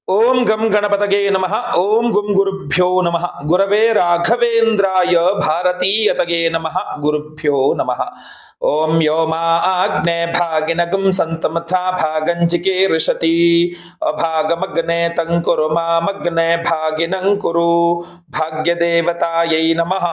ಓಂ ಗಂ ಗಣಪತಗೆ ನಮಃ ಓಂ ಗುಂ ಗುರುಭ್ಯೋ ನಮಃ ಗುರವೇ ರಾಘವೇಂದ್ರಾಯ ಭಾರತೀಯತಗೆ ನಮಃ ಗುರುಭ್ಯೋ ನಮಃ ಓಂ ಯೋ ಮಾ ಆಗ್ನೇ ಭಾಗಿನಗಂ ಸಂತಮಥಾ ಭಾಗಂಚಿಕೆ ಋಷತಿ ಅಭಾಗಮಗ್ನೆ ತಂಕುರು ಮಾಮಗ್ನೆ ಭಾಗಿನಂಕುರು ಭಾಗ್ಯದೇವತಾಯೈ ನಮಃ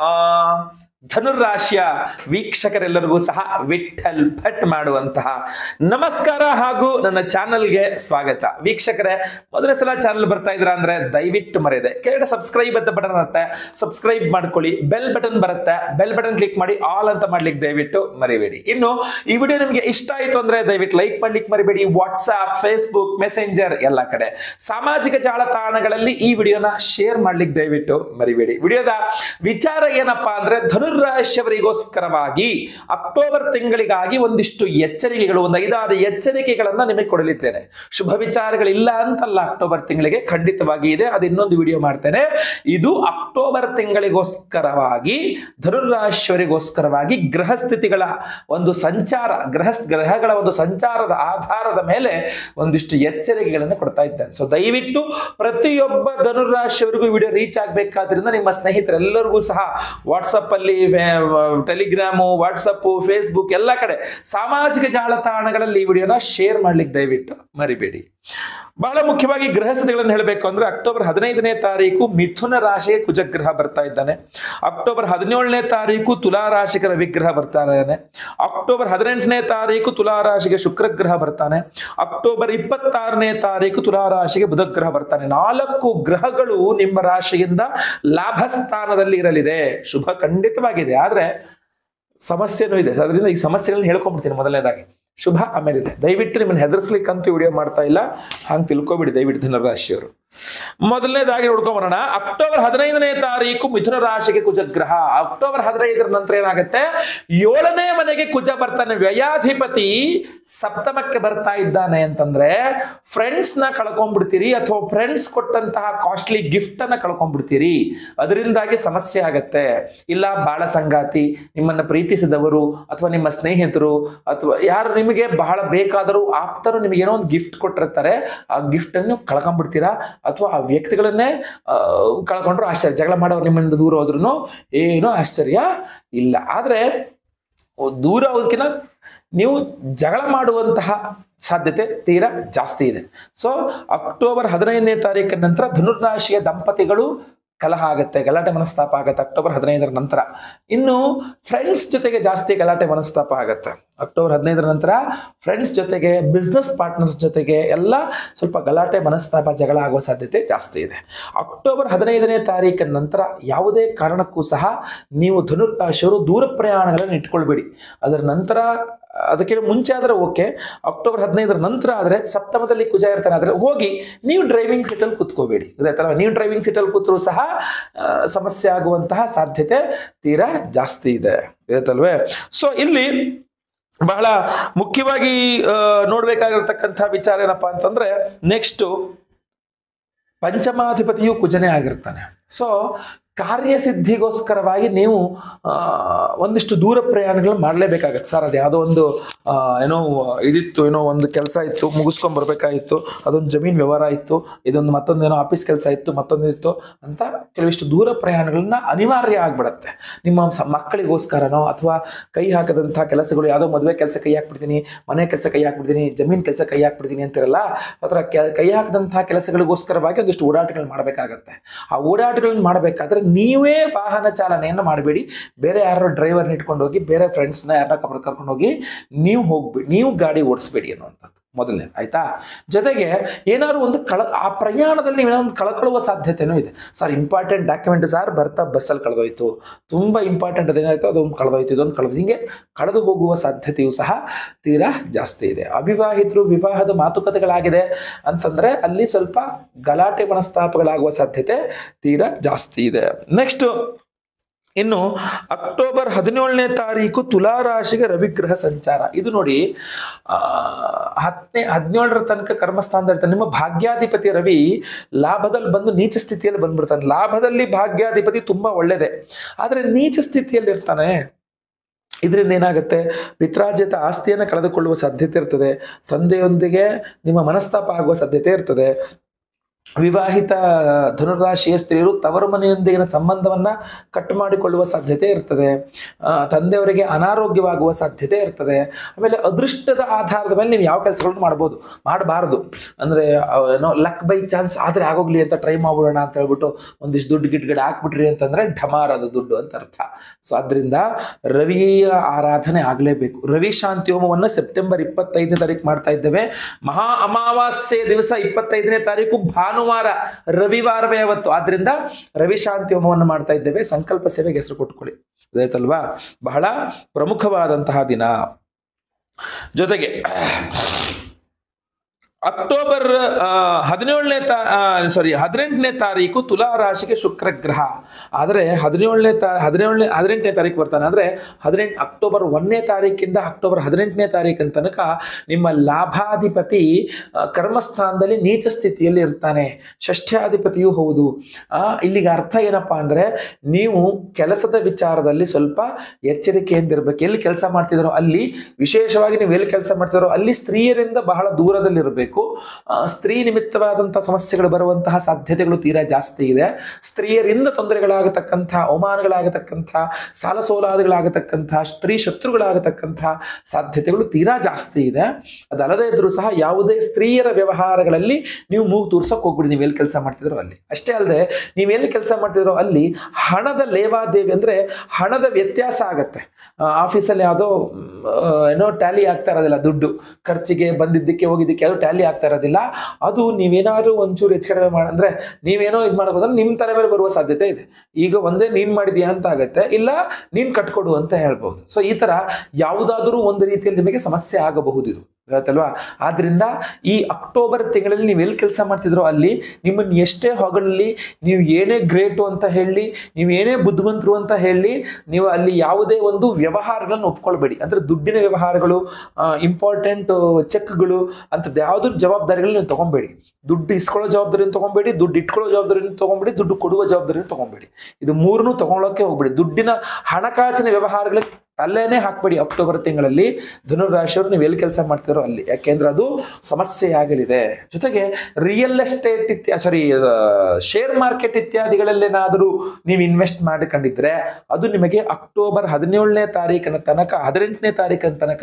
ಧನುರಾಶಿಯ ವೀಕ್ಷಕರೆಲ್ಲರಿಗೂ ಸಹ ವಿಠಲ್ ಭಟ್ ಮಾಡುವಂತಹ ನಮಸ್ಕಾರ ಹಾಗೂ ನನ್ನ ಚಾನಲ್ಗೆ ಸ್ವಾಗತ ವೀಕ್ಷಕರೇ ಮೊದಲ ಸಲ ಚಾನಲ್ ಬರ್ತಾ ಇದ್ರ ಅಂದ್ರೆ ದಯವಿಟ್ಟು ಮರೆಯದೆ ಕೆಳಗಡೆ ಸಬ್ಸ್ಕ್ರೈಬ್ ಅಂತ ಬಟನ್ ಇರುತ್ತೆ ಸಬ್ಸ್ಕ್ರೈಬ್ ಮಾಡ್ಕೊಳ್ಳಿ ಬೆಲ್ ಬಟನ್ ಬರುತ್ತೆ ಬೆಲ್ ಬಟನ್ ಕ್ಲಿಕ್ ಮಾಡಿ ಆಲ್ ಅಂತ ಮಾಡ್ಲಿಕ್ಕೆ ದಯವಿಟ್ಟು ಮರಿಬೇಡಿ ಇನ್ನು ಈ ವಿಡಿಯೋ ನಿಮಗೆ ಇಷ್ಟ ಆಯ್ತು ಅಂದ್ರೆ ದಯವಿಟ್ಟು ಲೈಕ್ ಮಾಡ್ಲಿಕ್ಕೆ ಮರಿಬೇಡಿ ವಾಟ್ಸ್ಆಪ್ ಫೇಸ್ಬುಕ್ ಮೆಸೆಂಜರ್ ಎಲ್ಲ ಕಡೆ ಸಾಮಾಜಿಕ ಜಾಲತಾಣಗಳಲ್ಲಿ ಈ ವಿಡಿಯೋನ ಶೇರ್ ಮಾಡ್ಲಿಕ್ಕೆ ದಯವಿಟ್ಟು ಮರಿಬೇಡಿ ವಿಡಿಯೋದ ವಿಚಾರ ಏನಪ್ಪಾ ಅಂದ್ರೆ ಧನುರಾಶಿಯವರಿಗೋಸ್ಕರವಾಗಿ ಅಕ್ಟೋಬರ್ ತಿಂಗಳಿಗಾಗಿ ಒಂದಿಷ್ಟು ಎಚ್ಚರಿಕೆಗಳು ಒಂದು ಐದಾರು ಎಚ್ಚರಿಕೆಗಳನ್ನ ನಿಮಗೆ ಕೊಡಲಿದ್ದೇನೆ ಶುಭ ವಿಚಾರಗಳಿಲ್ಲ ಅಂತಲ್ಲ ಅಕ್ಟೋಬರ್ ತಿಂಗಳಿಗೆ ಖಂಡಿತವಾಗಿ ಇದೆ ಅದು ಇನ್ನೊಂದು ವಿಡಿಯೋ ಮಾಡ್ತೇನೆ ಇದು ಅಕ್ಟೋಬರ್ ತಿಂಗಳಿಗೋಸ್ಕರವಾಗಿ ಧನುರಾಶಿಯವರಿಗೋಸ್ಕರವಾಗಿ ಗ್ರಹ ಸ್ಥಿತಿಗಳ ಒಂದು ಸಂಚಾರ ಗ್ರಹ ಗ್ರಹಗಳ ಒಂದು ಸಂಚಾರದ ಆಧಾರದ ಮೇಲೆ ಒಂದಿಷ್ಟು ಎಚ್ಚರಿಕೆಗಳನ್ನು ಕೊಡ್ತಾ ಇದ್ದೇನೆ ಸೊ ದಯವಿಟ್ಟು ಪ್ರತಿಯೊಬ್ಬ ಧನುರಾಶಿಯವರಿಗೂ ವಿಡಿಯೋ ರೀಚ್ ಆಗಬೇಕಾದ್ರಿಂದ ನಿಮ್ಮ ಸ್ನೇಹಿತರೆಲ್ಲರಿಗೂ ಸಹ ವಾಟ್ಸಪ್ ಅಲ್ಲಿ ಟೆಲಿಗ್ರಾಮು ವಾಟ್ಸಪ್ ಫೇಸ್ಬುಕ್ ಎಲ್ಲ ಕಡೆ ಸಾಮಾಜಿಕ ಜಾಲತಾಣಗಳಲ್ಲಿ ಈ ವಿಡಿಯೋನ ಶೇರ್ ಮಾಡ್ಲಿಕ್ಕೆ ದಯವಿಟ್ಟು ಮರಿಬೇಡಿ ಬಹಳ ಮುಖ್ಯವಾಗಿ ಗ್ರಹ ಸ್ಥಿತಿಗಳನ್ನು ಹೇಳಬೇಕು ಅಂದ್ರೆ ಅಕ್ಟೋಬರ್ ಹದಿನೈದನೇ ತಾರೀಕು ಮಿಥುನ ರಾಶಿಗೆ ಕುಜಗ್ರಹ ಬರ್ತಾ ಇದ್ದಾನೆ ಅಕ್ಟೋಬರ್ ಹದಿನೇಳನೇ ತಾರೀಕು ತುಲಾ ರಾಶಿಗೆ ರವಿಗ್ರಹ ಬರ್ತಾ ಇದ್ದಾನೆ ಅಕ್ಟೋಬರ್ ಹದಿನೆಂಟನೇ ತಾರೀಕು ತುಲಾ ರಾಶಿಗೆ ಶುಕ್ರಗ್ರಹ ಬರ್ತಾನೆ ಅಕ್ಟೋಬರ್ ಇಪ್ಪತ್ತಾರನೇ ತಾರೀಕು ತುಲಾ ರಾಶಿಗೆ ಬುಧಗ್ರಹ ಬರ್ತಾನೆ ನಾಲ್ಕು ಗ್ರಹಗಳು ನಿಮ್ಮ ರಾಶಿಯಿಂದ ಲಾಭ ಸ್ಥಾನದಲ್ಲಿ ಇರಲಿದೆ ಶುಭ ಖಂಡಿತವಾಗಿದೆ ಆದ್ರೆ ಸಮಸ್ಯೆನೂ ಇದೆ ಅದರಿಂದ ಈ ಸಮಸ್ಯೆಗಳನ್ನ ಹೇಳ್ಕೊಂಡ್ಬಿಡ್ತೀನಿ ಮೊದಲನೇದಾಗಿ ಶುಭ ಆಮೇಲೆ ಇದೆ ದಯವಿಟ್ಟು ನಿಮ್ಮನ್ನ ಹೆದರ್ಸ್ಲಿಕ್ಕಂತೂ ವಿಡಿಯೋ ಮಾಡ್ತಾ ಇಲ್ಲ ಹಂಗೆ ತಿಳ್ಕೊಬಿಡಿ ದಯವಿಟ್ಟು ಧನುರಾಶಿಯವರು ಮೊದಲನೇದಾಗಿ ನೋಡ್ಕೊಂಬರೋಣ ಅಕ್ಟೋಬರ್ ಹದಿನೈದನೇ ತಾರೀಕು ಮಿಥುನ ರಾಶಿಗೆ ಕುಜಗ್ರಹ ಅಕ್ಟೋಬರ್ ಹದಿನೈದರ ನಂತರ ಏನಾಗುತ್ತೆ ಏಳನೇ ಮನೆಗೆ ಕುಜ ಬರ್ತಾನೆ ವ್ಯಯಾಧಿಪತಿ ಸಪ್ತಮಕ್ಕೆ ಬರ್ತಾ ಇದ್ದಾನೆ ಅಂತಂದ್ರೆ ಫ್ರೆಂಡ್ಸ್ ನ ಕಳ್ಕೊಂಡ್ಬಿಡ್ತೀರಿ ಅಥವಾ ಫ್ರೆಂಡ್ಸ್ ಕೊಟ್ಟಂತಹ ಕಾಸ್ಟ್ಲಿ ಗಿಫ್ಟ್ ಅನ್ನ ಕಳ್ಕೊಂಡ್ಬಿಡ್ತೀರಿ ಅದರಿಂದಾಗಿ ಸಮಸ್ಯೆ ಆಗತ್ತೆ ಇಲ್ಲ ಬಾಳ ಸಂಗಾತಿ ನಿಮ್ಮನ್ನ ಪ್ರೀತಿಸಿದವರು ಅಥವಾ ನಿಮ್ಮ ಸ್ನೇಹಿತರು ಅಥವಾ ಯಾರು ನಿಮಗೆ ಬಹಳ ಬೇಕಾದರೂ ಆಪ್ತರು ನಿಮಗೆ ಏನೋ ಒಂದು ಗಿಫ್ಟ್ ಕೊಟ್ಟಿರ್ತಾರೆ ಆ ಗಿಫ್ಟ್ ಅನ್ನು ಕಳ್ಕೊಂಡ್ಬಿಡ್ತೀರಾ ಅಥವಾ ಆ ವ್ಯಕ್ತಿಗಳನ್ನೇ ಆ, ಕಳ್ಕೊಂಡ್ರು ಆಶ್ಚರ್ಯ ಜಗಳ ಮಾಡೋರು ನಿಮ್ಮಿಂದ ದೂರ ಹೋದ್ರು ಏನೂ ಆಶ್ಚರ್ಯ ಇಲ್ಲ ಆದ್ರೆ ದೂರ ಹೋಗೋದಕ್ಕಿಂತ ನೀವು ಜಗಳ ಮಾಡುವಂತಹ ಸಾಧ್ಯತೆ ತೀರಾ ಜಾಸ್ತಿ ಇದೆ ಸೊ ಅಕ್ಟೋಬರ್ ಹದಿನೈದನೇ ತಾರೀಕಿನ ನಂತರ ಧನುರ್ರಾಶಿಯ ದಂಪತಿಗಳು ಕಲಹ ಆಗುತ್ತೆ ಗಲಾಟೆ ಮನಸ್ತಾಪ ಆಗುತ್ತೆ ಅಕ್ಟೋಬರ್ ಹದಿನೈದರ ನಂತರ ಇನ್ನು ಫ್ರೆಂಡ್ಸ್ ಜೊತೆಗೆ ಜಾಸ್ತಿ ಗಲಾಟೆ ಮನಸ್ತಾಪ ಆಗುತ್ತೆ ಅಕ್ಟೋಬರ್ ಹದಿನೈದರ ನಂತರ ಫ್ರೆಂಡ್ಸ್ ಜೊತೆಗೆ ಬಿಸ್ನೆಸ್ ಪಾರ್ಟ್ನರ್ಸ್ ಜೊತೆಗೆ ಎಲ್ಲ ಸ್ವಲ್ಪ ಗಲಾಟೆ ಮನಸ್ತಾಪ ಜಗಳ ಆಗುವ ಸಾಧ್ಯತೆ ಜಾಸ್ತಿ ಇದೆ ಅಕ್ಟೋಬರ್ ಹದಿನೈದನೇ ತಾರೀಕಿನ ನಂತರ ಯಾವುದೇ ಕಾರಣಕ್ಕೂ ಸಹ ನೀವು ಧನುರ್ರಾಶಿಯವರು ದೂರ ಪ್ರಯಾಣಗಳನ್ನು ಇಟ್ಕೊಳ್ಬೇಡಿ ಅದರ ನಂತರ ಅದಕ್ಕೆ ಮುಂಚೆ ಆದರೆ ಓಕೆ ಅಕ್ಟೋಬರ್ ಹದಿನೈದರ ನಂತರ ಆದರೆ ಸಪ್ತಮದಲ್ಲಿ ಕುಜ ಇರ್ತಾನೆ ಆದರೆ ಹೋಗಿ ನೀವು ಡ್ರೈವಿಂಗ್ ಸೀಟಲ್ಲಿ ಕೂತ್ಕೋಬೇಡಿ ಗೊತ್ತಾಯ್ತಲ್ಲ ನೀವು ಡ್ರೈವಿಂಗ್ ಸೀಟಲ್ಲಿ ಕೂತರೂ ಸಹ ಆ, ಸಮಸ್ಯೆ ಆಗುವಂತಹ ಸಾಧ್ಯತೆ ತೀರಾ ಜಾಸ್ತಿ ಇದೆ ಗೊತ್ತಲ್ವೇ ಸೊ ಇಲ್ಲಿ ಬಹಳ ಮುಖ್ಯವಾಗಿ ಆ, ನೋಡ್ಬೇಕಾಗಿರ್ತಕ್ಕಂಥ ವಿಚಾರ ಏನಪ್ಪಾ ಅಂತಂದ್ರೆ ನೆಕ್ಸ್ಟ್ ಪಂಚಮಾಧಿಪತಿಯು ಕುಜನೇ ಆಗಿರ್ತಾನೆ ಸೊ ಕಾರ್ಯಸಿದ್ಧಿಗೋಸ್ಕರವಾಗಿ ನೀವು ಆ, ಒಂದಿಷ್ಟು ದೂರ ಪ್ರಯಾಣಗಳು ಮಾಡಲೇಬೇಕಾಗತ್ತೆ ಸರ್ ಅದು ಯಾವುದೋ ಒಂದು ಆ, ಏನೋ ಇದಿತ್ತು ಏನೋ ಒಂದು ಕೆಲಸ ಇತ್ತು ಮುಗಿಸ್ಕೊಂಡ್ ಬರ್ಬೇಕಾಗಿತ್ತು ಅದೊಂದು ಜಮೀನ್ ವ್ಯವಹಾರ ಇತ್ತು ಇದೊಂದು ಮತ್ತೊಂದು ಏನೋ ಆಫೀಸ್ ಕೆಲಸ ಇತ್ತು ಮತ್ತೊಂದು ಇತ್ತು ಅಂತ ಕೆಲವಿಷ್ಟು ದೂರ ಪ್ರಯಾಣಗಳನ್ನ ಅನಿವಾರ್ಯ ಆಗ್ಬಿಡತ್ತೆ ನಿಮ್ಮ ಸ- ಮಕ್ಕಳಿಗೋಸ್ಕರನೋ ಅಥವಾ ಕೈ ಹಾಕದಂತಹ ಕೆಲಸಗಳು ಯಾವುದೋ ಮದುವೆ ಕೆಲಸ ಕೈ ಹಾಕ್ಬಿಡ್ತೀನಿ ಮನೆ ಕೆಲಸ ಕೈ ಹಾಕ್ಬಿಡ್ತೀನಿ ಜಮೀನ್ ಕೆಲಸ ಕೈ ಹಾಕ್ಬಿಡ್ತೀನಿ ಅಂತಿರಲ್ಲ ಅದರ ಕೈ ಹಾಕದಂತಹ ಕೆಲಸಗಳಿಗೋಸ್ಕರವಾಗಿ ಒಂದಿಷ್ಟು ಓಡಾಟಗಳು ಮಾಡಬೇಕಾಗತ್ತೆ ಆ ಓಡಾಟಗಳನ್ನ ಮಾಡಬೇಕಾದ್ರೆ ನೀವೇ ವಾಹನ ಚಾಲನೆಯನ್ನು ಮಾಡಬೇಡಿ ಬೇರೆ ಯಾರೋ ಡ್ರೈವರ್ನ ಇಟ್ಕೊಂಡು ಹೋಗಿ ಬೇರೆ ಫ್ರೆಂಡ್ಸ್ನ ಯಾರನ್ನ ಕರ್ಕೊಂಡು ಕರ್ಕೊಂಡು ಹೋಗಿ ನೀವು ಹೋಗ್ಬೇಡಿ ನೀವು ಗಾಡಿ ಓಡಿಸ್ಬೇಡಿ ಅನ್ನುವಂಥದ್ದು ಮೊದಲನೇ ಆಯ್ತಾ ಜೊತೆಗೆ ಏನಾದ್ರು ಒಂದು ಕಳ ಆ ಪ್ರಯಾಣದಲ್ಲಿ ನೀವು ಏನೋ ಒಂದು ಕಳ್ಕೊಳ್ಳುವ ಸಾಧ್ಯತೆನೂ ಇದೆ ಸರ್ ಇಂಪಾರ್ಟೆಂಟ್ ಡಾಕ್ಯುಮೆಂಟ್ ಸರ್ ಬರ್ತಾ ಬಸ್ಸಲ್ಲಿ ಕಳೆದೋಯ್ತು ತುಂಬ ಇಂಪಾರ್ಟೆಂಟ್ ಅದೇನಾಯ್ತು ಅದೊಂದು ಕಳೆದೋಯ್ತು ಇದೊಂದು ಕಳೆದು ಹಿಂಗೆ ಕಳೆದು ಹೋಗುವ ಸಾಧ್ಯತೆಯೂ ಸಹ ತೀರಾ ಜಾಸ್ತಿ ಇದೆ ಅವಿವಾಹಿತರು ವಿವಾಹದ ಮಾತುಕತೆಗಳಾಗಿದೆ ಅಂತಂದ್ರೆ ಅಲ್ಲಿ ಸ್ವಲ್ಪ ಗಲಾಟೆ ಮನಸ್ತಾಪಗಳಾಗುವ ಸಾಧ್ಯತೆ ತೀರಾ ಜಾಸ್ತಿ ಇದೆ ನೆಕ್ಸ್ಟ್ ಇನ್ನು ಅಕ್ಟೋಬರ್ ಹದಿನೇಳನೇ ತಾರೀಕು ತುಲಾ ರಾಶಿಗೆ ರವಿಗ್ರಹ ಸಂಚಾರ ಇದು ನೋಡಿ ಆ, ಹತ್ತನೇ ಹದಿನೇಳರ ತನಕ ಕರ್ಮಸ್ಥಾನದಲ್ಲಿ ಇರ್ತಾನೆ ನಿಮ್ಮ ಭಾಗ್ಯಾಧಿಪತಿ ರವಿ ಲಾಭದಲ್ಲಿ ಬಂದು ನೀಚ ಸ್ಥಿತಿಯಲ್ಲಿ ಬಂದ್ಬಿಡ್ತಾನೆ ಲಾಭದಲ್ಲಿ ಭಾಗ್ಯಾಧಿಪತಿ ತುಂಬಾ ಒಳ್ಳೇದೆ ಆದರೆ ನೀಚ ಸ್ಥಿತಿಯಲ್ಲಿ ಇರ್ತಾನೆ ಇದರಿಂದ ಏನಾಗುತ್ತೆ ಪಿತ್ರಾರ್ಜಿತ ಆಸ್ತಿಯನ್ನು ಕಳೆದುಕೊಳ್ಳುವ ಸಾಧ್ಯತೆ ಇರ್ತದೆ ತಂದೆಯೊಂದಿಗೆ ನಿಮ್ಮ ಮನಸ್ತಾಪ ಆಗುವ ಸಾಧ್ಯತೆ ಇರ್ತದೆ ವಿವಾಹಿತ ಧನುರಾಶಿಯ ಸ್ತ್ರೀಯರು ತವರು ಮನೆಯೊಂದಿಗಿನ ಸಂಬಂಧವನ್ನ ಕಟ್ ಮಾಡಿಕೊಳ್ಳುವ ಸಾಧ್ಯತೆ ಇರ್ತದೆ ಆ, ತಂದೆಯವರಿಗೆ ಅನಾರೋಗ್ಯವಾಗುವ ಸಾಧ್ಯತೆ ಇರ್ತದೆ ಆಮೇಲೆ ಅದೃಷ್ಟದ ಆಧಾರದ ಮೇಲೆ ನೀವು ಯಾವ ಕೆಲಸಗಳನ್ನು ಮಾಡ್ಬೋದು ಮಾಡಬಾರದು ಅಂದ್ರೆ ಆ, ಏನೋ ಲಕ್ ಬೈ ಚಾನ್ಸ್ ಆದ್ರೆ ಆಗೋಗ್ಲಿ ಅಂತ ಟ್ರೈ ಮಾಡ್ಬಿಡೋಣ ಅಂತ ಹೇಳ್ಬಿಟ್ಟು ಒಂದಿಷ್ಟು ದುಡ್ಡು ಗಿಡ್ಗಡೆ ಹಾಕ್ಬಿಟ್ರಿ ಅಂತಂದ್ರೆ ಢಮಾರ್ ಅದು ದುಡ್ಡು ಅಂತ ಅರ್ಥ ಸೊ ಆದ್ರಿಂದ ರವಿಯ ಆರಾಧನೆ ಆಗಲೇಬೇಕು ರವಿ ಶಾಂತಿ ಹೋಮವನ್ನು ಸೆಪ್ಟೆಂಬರ್ ಇಪ್ಪತ್ತೈದನೇ ತಾರೀಕು ಮಾಡ್ತಾ ಇದ್ದೇವೆ ಮಹಾ ಅಮಾವಾಸ್ಯೆ ದಿವಸ ಇಪ್ಪತ್ತೈದನೇ ತಾರೀಕು ಭಾನುವಾರ ರವಿವಾರವೇ ಅವತ್ತು ಆದ್ರಿಂದ ರವಿ ಶಾಂತಿ ಹೋಮವನ್ನು ಮಾಡ್ತಾ ಇದ್ದೇವೆ ಸಂಕಲ್ಪ ಸೇವೆಗೆ ಹೆಸರು ಕೊಟ್ಕೊಳ್ಳಿ ಅದಾಯ್ತಲ್ವಾ ಬಹಳ ಪ್ರಮುಖವಾದಂತಹ ದಿನ ಜೊತೆಗೆ ಅಕ್ಟೋಬರ್ ಹದಿನೇಳನೇ ತಾ ಸಾರಿ ಹದಿನೆಂಟನೇ ತಾರೀಕು ತುಲಾ ರಾಶಿಗೆ ಶುಕ್ರ ಗ್ರಹ ಆದರೆ ಹದಿನೇಳನೇ ತಾ ಹದಿನೇಳನೇ ಹದಿನೆಂಟನೇ ತಾರೀಕು ಬರ್ತಾನೆ ಅಂದರೆ ಹದಿನೆಂಟು ಅಕ್ಟೋಬರ್ ಒಂದನೇ ತಾರೀಕಿಂದ ಅಕ್ಟೋಬರ್ ಹದಿನೆಂಟನೇ ತಾರೀಕಿನ ತನಕ ನಿಮ್ಮ ಲಾಭಾಧಿಪತಿ ಆ, ಕರ್ಮಸ್ಥಾನದಲ್ಲಿ ನೀಚ ಸ್ಥಿತಿಯಲ್ಲಿ ಇರ್ತಾನೆ ಷಷ್ಠ್ಯಾಧಿಪತಿಯೂ ಹೌದು ಆ, ಇಲ್ಲಿಗೆ ಅರ್ಥ ಏನಪ್ಪಾ ಅಂದರೆ ನೀವು ಕೆಲಸದ ವಿಚಾರದಲ್ಲಿ ಸ್ವಲ್ಪ ಎಚ್ಚರಿಕೆಯಿಂದ ಇರಬೇಕು ಎಲ್ಲಿ ಕೆಲಸ ಮಾಡ್ತಿದ್ದಾರೋ ಅಲ್ಲಿ ವಿಶೇಷವಾಗಿ ನೀವು ಎಲ್ಲಿ ಕೆಲಸ ಮಾಡ್ತಿದ್ದಾರೋ ಅಲ್ಲಿ ಸ್ತ್ರೀಯರಿಂದ ಬಹಳ ದೂರದಲ್ಲಿರಬೇಕು ಸ್ತ್ರೀ ನಿಮಿತ್ತವಾದಂಥ ಸಮಸ್ಯೆಗಳು ಬರುವಂತಹ ಸಾಧ್ಯತೆಗಳು ತೀರಾ ಜಾಸ್ತಿ ಇದೆ ಸ್ತ್ರೀಯರಿಂದ ತೊಂದರೆಗಳಾಗತಕ್ಕಂಥ ಅವಮಾನಗಳಾಗತಕ್ಕಂಥ ಸಾಲ ಸೋಲಾದಿಗಳಾಗತಕ್ಕಂಥ ಸ್ತ್ರೀ ಶತ್ರುಗಳಾಗತಕ್ಕಂಥ ಸಾಧ್ಯತೆಗಳು ತೀರಾ ಜಾಸ್ತಿ ಇದೆ ಅದಲ್ಲದೆ ಇದ್ರೂ ಸಹ ಯಾವುದೇ ಸ್ತ್ರೀಯರ ವ್ಯವಹಾರಗಳಲ್ಲಿ ನೀವು ಮೂಗು ತೂರ್ಸಕ್ ಹೋಗ್ಬಿಡಿ ನೀವು ಎಲ್ಲಿ ಕೆಲಸ ಮಾಡ್ತಿದ್ರೋ ಅಲ್ಲಿ ಅಷ್ಟೇ ಅಲ್ಲದೆ ನೀವು ಎಲ್ಲಿ ಕೆಲಸ ಮಾಡ್ತಿದ್ರೋ ಅಲ್ಲಿ ಹಣದ ಲೇವಾದೇವಿ ಅಂದ್ರೆ ಹಣದ ವ್ಯತ್ಯಾಸ ಆಗತ್ತೆ ಆ, ಆಫೀಸಲ್ಲಿ ಯಾವುದೋ ಮ್, ಆ, ಏನೋ ಟ್ಯಾಲಿ ಆಗ್ತಾ ಇರೋದಿಲ್ಲ ದುಡ್ಡು ಖರ್ಚಿಗೆ ಬಂದಿದ್ದಕ್ಕೆ ಹೋಗಿದ್ದಕ್ಕೆ ಯಾವುದು ಟ್ಯಾಲಿ ಆಗ್ತಾ ಇರೋದಿಲ್ಲ ಅದು ನೀವೇನಾದ್ರೂ ಒಂಚೂರು ಹೆಚ್ಚು ಕಡಿಮೆ ಮಾಡ ಅಂದ್ರೆ ನೀವೇನೋ ಇದು ಮಾಡೋದಂದ್ರೆ ನಿಮ್ಮ ತಲೆ ಮೇಲೆ ಬರುವ ಸಾಧ್ಯತೆ ಇದೆ ಈಗ ಒಂದೇ ನೀನ್ ಮಾಡಿದ್ಯಾ ಅಂತ ಆಗತ್ತೆ ಇಲ್ಲ ನೀನ್ ಕಟ್ಕೊಡು ಅಂತ ಹೇಳ್ಬಹುದು ಸೊ ಈ ತರ ಯಾವುದಾದ್ರೂ ಒಂದು ರೀತಿಯಲ್ಲಿ ನಿಮಗೆ ಸಮಸ್ಯೆ ಆಗಬಹುದು ಇದು ಗೊತ್ತಲ್ವಾ ಆದ್ರಿಂದ ಈ ಅಕ್ಟೋಬರ್ ತಿಂಗಳಲ್ಲಿ ನೀವು ಎಲ್ಲಿ ಕೆಲಸ ಮಾಡ್ತಿದ್ರೋ ಅಲ್ಲಿ ನಿಮ್ಮನ್ನು ಎಷ್ಟೇ ಹೊಗಳಲ್ಲಿ ನೀವು ಏನೇ ಗ್ರೇಟು ಅಂತ ಹೇಳಿ ನೀವು ಏನೇ ಬುದ್ಧಿವಂತರು ಅಂತ ಹೇಳಿ ನೀವು ಅಲ್ಲಿ ಯಾವುದೇ ಒಂದು ವ್ಯವಹಾರಗಳನ್ನು ಒಪ್ಕೊಳ್ಬೇಡಿ ಅಂದ್ರೆ ದುಡ್ಡಿನ ವ್ಯವಹಾರಗಳು ಇಂಪಾರ್ಟೆಂಟ್ ಚೆಕ್ಗಳು ಅಂಥದ್ದು ಯಾವುದ್ರ ಜವಾಬ್ದಾರಿಗಳನ್ನ ನೀವು ತಗೊಬೇಡಿ ದುಡ್ಡು ಇಸ್ಕೊಳ್ಳೋ ಜವಾಬ್ದಾರಿಯನ್ನು ತಗೊಬೇಡಿ ದುಡ್ಡು ಇಟ್ಕೊಳ್ಳೋ ಜವಾಬ್ದಾರಿಯನ್ನು ತಗೊಬೇಡಿ ದುಡ್ಡು ಕೊಡುವ ಜವಾಬ್ದಾರಿಯನ್ನು ತಗೊಬೇಡಿ ಇದು ಮೂರನ್ನೂ ತಗೊಳ್ಳೋಕೆ ಹೋಗ್ಬೇಡಿ ದುಡ್ಡಿನ ಹಣಕಾಸಿನ ವ್ಯವಹಾರಗಳಿಗೆ ತಲೆನೇ ಹಾಕ್ಬೇಡಿ ಅಕ್ಟೋಬರ್ ತಿಂಗಳಲ್ಲಿ ಧನುರಾಶಿಯವರು ನೀವು ಎಲ್ಲಿ ಕೆಲಸ ಮಾಡ್ತಿರೋ ಅಲ್ಲಿ ಯಾಕೆಂದ್ರೆ ಅದು ಸಮಸ್ಯೆ ಆಗಲಿದೆ ಜೊತೆಗೆ ರಿಯಲ್ ಎಸ್ಟೇಟ್ ಇತ್ಯಾ ಸಾರಿ ಶೇರ್ ಮಾರ್ಕೆಟ್ ಇತ್ಯಾದಿಗಳಲ್ಲೇನಾದರೂ ನೀವು ಇನ್ವೆಸ್ಟ್ ಮಾಡಿಕೊಂಡಿದ್ರೆ ಅದು ನಿಮಗೆ ಅಕ್ಟೋಬರ್ ಹದಿನೇಳನೇ ತಾರೀಕಿನ ತನಕ ಹದಿನೆಂಟನೇ ತಾರೀಕಿನ ತನಕ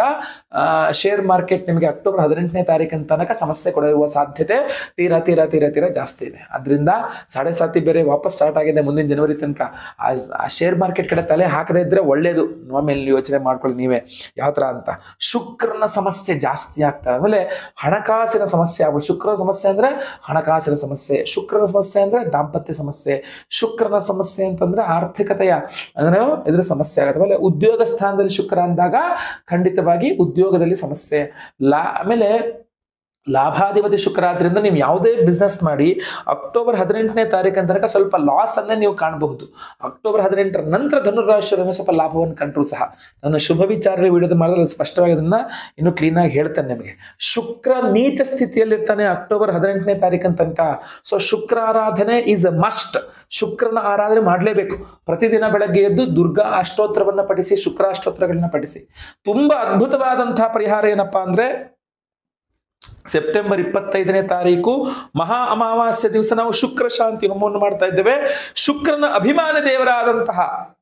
ಶೇರ್ ಮಾರ್ಕೆಟ್ ನಿಮಗೆ ಅಕ್ಟೋಬರ್ ಹದಿನೆಂಟನೇ ತಾರೀಕಿನ ತನಕ ಸಮಸ್ಯೆ ಕೊಡುವ ಸಾಧ್ಯತೆ ತೀರಾ ತೀರಾ ತೀರಾ ತೀರಾ ಜಾಸ್ತಿ ಇದೆ ಅದರಿಂದ ಸಾಡೆ ಸಾತಿ ಬೇರೆ ವಾಪಸ್ ಸ್ಟಾರ್ಟ್ ಆಗಿದೆ ಮುಂದಿನ ಜನವರಿ ತನಕ ಆ ಆ ಶೇರ್ ಮಾರ್ಕೆಟ್ ಕಡೆ ತಲೆ ಹಾಕದೇ ಇದ್ರೆ ಒಳ್ಳೇದು ಆಮೇಲೆ ಯೋಚನೆ ಮಾಡ್ಕೊಳ್ಳಿ ನೀವೇ ಯಾವ ತರ ಅಂತ ಶುಕ್ರನ ಸಮಸ್ಯೆ ಜಾಸ್ತಿ ಆಗ್ತದೆ ಆಮೇಲೆ ಹಣಕಾಸಿನ ಸಮಸ್ಯೆ ಆಗ್ಬೋದು ಶುಕ್ರನ ಸಮಸ್ಯೆ ಅಂದ್ರೆ ಹಣಕಾಸಿನ ಸಮಸ್ಯೆ ಶುಕ್ರನ ಸಮಸ್ಯೆ ಅಂದ್ರೆ ದಾಂಪತ್ಯ ಸಮಸ್ಯೆ ಶುಕ್ರನ ಸಮಸ್ಯೆ ಅಂತಂದ್ರೆ ಆರ್ಥಿಕತೆಯ ಅಂದ್ರೆ ಇದ್ರ ಸಮಸ್ಯೆ ಆಗುತ್ತೆ ಆಮೇಲೆ ಉದ್ಯೋಗ ಸ್ಥಾನದಲ್ಲಿ ಶುಕ್ರ ಅಂದಾಗ ಖಂಡಿತವಾಗಿ ಉದ್ಯೋಗದಲ್ಲಿ ಸಮಸ್ಯೆ ಲಾ ಆಮೇಲೆ ಲಾಭಾಧಿಪತಿ ಶುಕ್ರ ಆದ್ರಿಂದ ನೀವು ಯಾವುದೇ ಬಿಸ್ನೆಸ್ ಮಾಡಿ ಅಕ್ಟೋಬರ್ ಹದಿನೆಂಟನೇ ತಾರೀಕಿನ ತನಕ ಸ್ವಲ್ಪ ಲಾಸ್ ಅನ್ನೇ ನೀವು ಕಾಣಬಹುದು ಅಕ್ಟೋಬರ್ ಹದಿನೆಂಟರ ನಂತರ ಧನುರಾಶಿಯವರನ್ನು ಸ್ವಲ್ಪ ಲಾಭವನ್ನು ಕಂಡ್ರು ಸಹ ನಾನು ಶುಭ ವಿಚಾರ ವಿಡಿಯೋದ ಮಾಡಿದ್ರೆ ಸ್ಪಷ್ಟವಾಗಿ ಅದನ್ನ ಇನ್ನು ಕ್ಲೀನ್ ಆಗಿ ಹೇಳ್ತೇನೆ ನಿಮಗೆ ಶುಕ್ರ ನೀಚ ಸ್ಥಿತಿಯಲ್ಲಿರ್ತಾನೆ ಅಕ್ಟೋಬರ್ ಹದಿನೆಂಟನೇ ತಾರೀಕಿನ ತನಕ ಸೊ ಶುಕ್ರ ಆರಾಧನೆ ಈಸ್ ಅ ಮಸ್ಟ್ ಶುಕ್ರನ ಆರಾಧನೆ ಮಾಡಲೇಬೇಕು ಪ್ರತಿದಿನ ಬೆಳಗ್ಗೆ ಎದ್ದು ದುರ್ಗಾ ಅಷ್ಟೋತ್ರವನ್ನ ಪಠಿಸಿ ಶುಕ್ರ ಅಷ್ಟೋತ್ರಗಳನ್ನ ಪಠಿಸಿ ತುಂಬಾ ಅದ್ಭುತವಾದಂತಹ ಪರಿಹಾರ ಏನಪ್ಪಾ ಅಂದ್ರೆ ಸೆಪ್ಟೆಂಬರ್ ಇಪ್ಪತ್ತೈದನೇ ತಾರೀಕು ಮಹಾ ಅಮಾವಾಸ್ಯ ದಿವಸ ನಾವು ಶುಕ್ರ ಶಾಂತಿ ಹೋಮವನ್ನು ಮಾಡ್ತಾ ಇದ್ದೇವೆ ಶುಕ್ರನ ಅಭಿಮಾನ ದೇವರಾದಂತಹ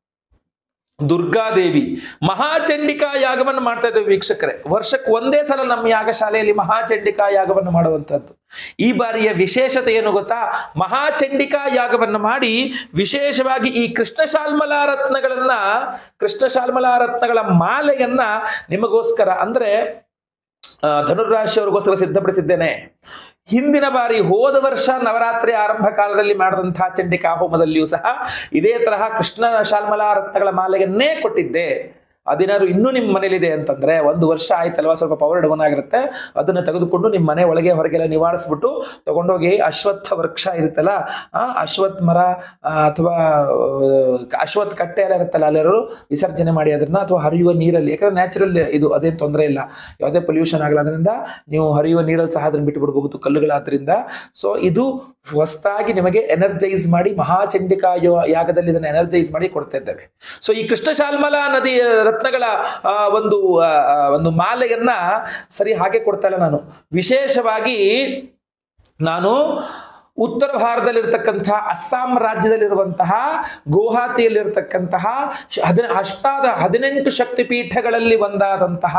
ದುರ್ಗಾದೇವಿ ಮಹಾಚಂಡಿಕಾ ಯಾಗವನ್ನು ಮಾಡ್ತಾ ಇದ್ದೇವೆ ವೀಕ್ಷಕರೇ ವರ್ಷಕ್ಕೆ ಒಂದೇ ಸಲ ನಮ್ಮ ಯಾಗಶಾಲೆಯಲ್ಲಿ ಮಹಾಚಂಡಿಕಾ ಯಾಗವನ್ನು ಮಾಡುವಂಥದ್ದು ಈ ಬಾರಿಯ ವಿಶೇಷತೆ ಏನು ಗೊತ್ತಾ ಮಹಾಚಂಡಿಕಾ ಯಾಗವನ್ನು ಮಾಡಿ ವಿಶೇಷವಾಗಿ ಈ ಕೃಷ್ಣ ಶಾಲ್ಮಲಾ ರತ್ನಗಳನ್ನ ಕೃಷ್ಣ ಶಾಲ್ಮಲಾ ರತ್ನಗಳ ಮಾಲೆಯನ್ನ ನಿಮಗೋಸ್ಕರ ಅಂದ್ರೆ ಆ, ಧನುರಾಶಿಯವರಿಗೋಸ್ಕರ ಸಿದ್ಧಪಡಿಸಿದ್ದೇನೆ ಹಿಂದಿನ ಬಾರಿ ಹೋದ ವರ್ಷ ನವರಾತ್ರಿ ಆರಂಭ ಕಾಲದಲ್ಲಿ ಮಾಡಿದಂತಹ ಚಂಡಿಕಾ ಹೋಮದಲ್ಲಿಯೂ ಸಹ ಇದೇ ತರಹ ಕೃಷ್ಣ ಶಾಲ್ಮಲಾ ರತ್ನಗಳ ಮಾಲೆಯನ್ನೇ ಕೊಟ್ಟಿದ್ದೆ ಅದೇನಾದ್ರು ಇನ್ನೂ ನಿಮ್ಮ ಮನೇಲಿದೆ ಅಂತಂದ್ರೆ ಒಂದು ವರ್ಷ ಆಯ್ತಲ್ವಾ ಸ್ವಲ್ಪ ಪವರ್ ಡೌನ್ ಆಗಿರುತ್ತೆ ಅದನ್ನ ತೆಗೆದುಕೊಂಡು ನಿಮ್ಮ ಮನೆ ಒಳಗೆ ಹೊರಗೆಲ್ಲ ನಿವಾರಿಸ್ಬಿಟ್ಟು ತಗೊಂಡೋಗಿ ಅಶ್ವತ್ಥ ವೃಕ್ಷ ಇರುತ್ತಲ್ಲ ಆ ಅಶ್ವತ್ಥ ಮರ ಆ, ಅಥವಾ ಆ, ಅಶ್ವತ್ಥ ಕಟ್ಟೆ ಎಲ್ಲ ಇರುತ್ತಲ್ಲ ಅಲ್ಲೆಲ್ಲರೂ ವಿಸರ್ಜನೆ ಮಾಡಿ ಅದನ್ನ ಅಥವಾ ಹರಿಯುವ ನೀರಲ್ಲಿ ಯಾಕಂದ್ರೆ ನ್ಯಾಚುರಲ್ ಇದು ಅದೇನು ತೊಂದರೆ ಇಲ್ಲ ಯಾವುದೇ ಪೊಲ್ಯೂಷನ್ ಆಗಲ್ಲ ಅದರಿಂದ ನೀವು ಹರಿಯುವ ನೀರಲ್ಲಿ ಸಹ ಅದನ್ನು ಬಿಟ್ಟು ಬಿಡಬಹುದು ಕಲ್ಲುಗಳಾದ್ರಿಂದ ಸೊ ಇದು ಹೊಸದಾಗಿ ನಿಮಗೆ ಎನರ್ಜೈಸ್ ಮಾಡಿ ಮಹಾಚಂಡಿಕಾ ಯೋ- ಯಾಗದಲ್ಲಿ ಇದನ್ನು ಎನರ್ಜೈಸ್ ಮಾಡಿ ಕೊಡ್ತಾ ಇದ್ದೇವೆ ಸೊ ಈ ಕೃಷ್ಣ ಶಾಲ್ಮಲಾ ನದಿ ರತ್ನಗಳ ಆ, ಒಂದು ಆ, ಆ, ಒಂದು ಮಾಲೆಯನ್ನ ಸರಿ ಹಾಗೆ ಕೊಡ್ತಾ ಇಲ್ಲ ನಾನು ವಿಶೇಷವಾಗಿ ನಾನು ಉತ್ತರ ಭಾರತದಲ್ಲಿರ್ತಕ್ಕಂತಹ ಅಸ್ಸಾಂ ರಾಜ್ಯದಲ್ಲಿರುವಂತಹ ಗುವಾಹತಿಯಲ್ಲಿರ್ತಕ್ಕಂತಹ ಶ- ಹದಿನ ಅಷ್ಟಾದ ಹದಿನೆಂಟು ಶಕ್ತಿಪೀಠಗಳಲ್ಲಿ ಒಂದಾದಂತಹ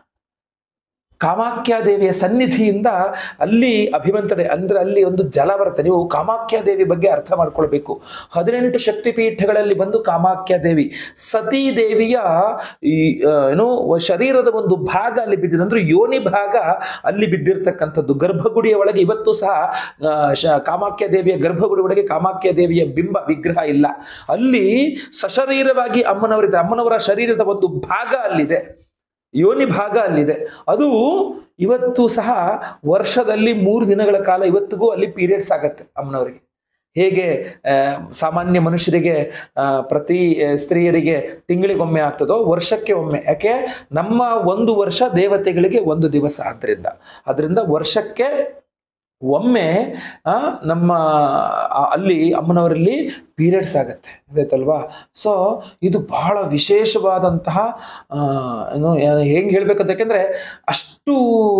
ಕಾಮಾಖ್ಯ ದೇವಿಯ ಸನ್ನಿಧಿಯಿಂದ ಅಲ್ಲಿ ಅಭಿಮಂತ್ರಣೆ ಅಂದ್ರೆ ಅಲ್ಲಿ ಒಂದು ಜಲ ಬರುತ್ತೆ ನೀವು ಕಾಮಾಖ್ಯ ದೇವಿ ಬಗ್ಗೆ ಅರ್ಥ ಮಾಡ್ಕೊಳ್ಬೇಕು ಹದಿನೆಂಟು ಶಕ್ತಿಪೀಠಗಳಲ್ಲಿ ಬಂದು ಕಾಮಾಖ್ಯ ದೇವಿ ಸತೀ ದೇವಿಯ ಈ ಆ, ಏನು ಶರೀರದ ಒಂದು ಭಾಗ ಅಲ್ಲಿ ಬಿದ್ದಿದೆ ಅಂದ್ರೆ ಯೋನಿ ಭಾಗ ಅಲ್ಲಿ ಬಿದ್ದಿರ್ತಕ್ಕಂಥದ್ದು ಗರ್ಭಗುಡಿಯ ಒಳಗೆ ಇವತ್ತು ಸಹ ಆ, ಶ- ಕಾಮಾಖ್ಯ ದೇವಿಯ ಗರ್ಭಗುಡಿ ಒಳಗೆ ಕಾಮಾಖ್ಯ ದೇವಿಯ ಬಿಂಬ ವಿಗ್ರಹ ಇಲ್ಲ ಅಲ್ಲಿ ಸಶರೀರವಾಗಿ ಅಮ್ಮನವರಿದೆ ಅಮ್ಮನವರ ಶರೀರದ ಒಂದು ಭಾಗ ಅಲ್ಲಿದೆ ಯೋನಿ ಭಾಗ ಅಲ್ಲಿದೆ ಅದು ಇವತ್ತು ಸಹ ವರ್ಷದಲ್ಲಿ ಮೂರು ದಿನಗಳ ಕಾಲ ಇವತ್ತಿಗೂ ಅಲ್ಲಿ ಪೀರಿಯಡ್ಸ್ ಆಗತ್ತೆ ಅಮ್ಮನವರಿಗೆ ಹೇಗೆ ಆ, ಸಾಮಾನ್ಯ ಮನುಷ್ಯರಿಗೆ ಆ, ಪ್ರತಿ ಆ, ಸ್ತ್ರೀಯರಿಗೆ ತಿಂಗಳಿಗೊಮ್ಮೆ ಆಗ್ತದೋ ವರ್ಷಕ್ಕೆ ಒಮ್ಮೆ ಯಾಕೆ ನಮ್ಮ ಒಂದು ವರ್ಷ ದೇವತೆಗಳಿಗೆ ಒಂದು ದಿವಸ ಆದ್ರಿಂದ ಅದರಿಂದ ವರ್ಷಕ್ಕೆ ಒಮ್ಮೆ ಆ, ನಮ್ಮ ಆ, ಅಲ್ಲಿ ಅಮ್ಮನವರಲ್ಲಿ ಪೀರಿಯಡ್ಸ್ ಆಗತ್ತೆ ಗೊತ್ತಾಯ್ತಲ್ವಾ ಸೊ ಇದು ಬಹಳ ವಿಶೇಷವಾದಂತಹ ಆ, ಏನು ಹೆಂಗೆ ಹೇಳ್ಬೇಕಂತ ಯಾಕೆಂದ್ರೆ ಅಷ್ಟು